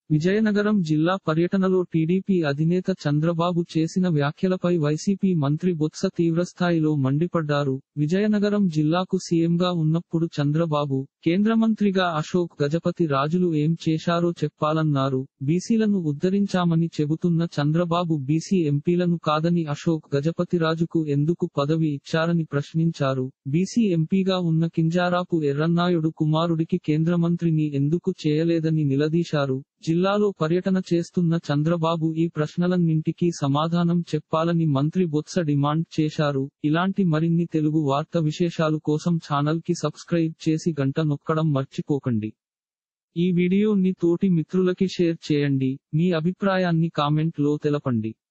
విజయనగరం జిల్లా పర్యటనలో టీడీపీ అధినేత చంద్రబాబు చేసిన వ్యాఖ్యలపై వైసీపీ మంత్రి బొత్స తీవ్రస్థాయిలో మండిపడ్డారు విజయనగరం జిల్లాకు సీఎంగా ఉన్నప్పుడు చంద్రబాబు కేంద్ర మంత్రిగా అశోక్ గజపతి రాజులు ఏం చేశారో చెప్పాలన్నారు బీసీలను ఉద్ధరించామని చెబుతున్న చంద్రబాబు బీసీ ఎంపీలను కాదని అశోక్ గజపతిరాజుకు ఎందుకు పదవి ఇచ్చారని ప్రశ్నించారు బీసీ ఎంపీగా ఉన్న కింజారాపు ఎర్రన్నాయుడు కుమారుడికి కేంద్ర మంత్రిని ఎందుకు చేయలేదని నిలదీశారు జిల్లాలో పర్యటన చేస్తున్న చంద్రబాబు ఈ ప్రశ్నలన్నింటికీ సమాధానం చెప్పాలని మంత్రి బొత్స డిమాండ్ చేశారు ఇలాంటి మరిన్ని తెలుగు వార్త విశేషాలు కోసం ఛానల్ కి సబ్స్క్రైబ్ చేసి గంట నొక్కడం మర్చిపోకండి ఈ వీడియోని తోటి మిత్రులకి షేర్ చేయండి మీ అభిప్రాయాన్ని కామెంట్ లో తెలపండి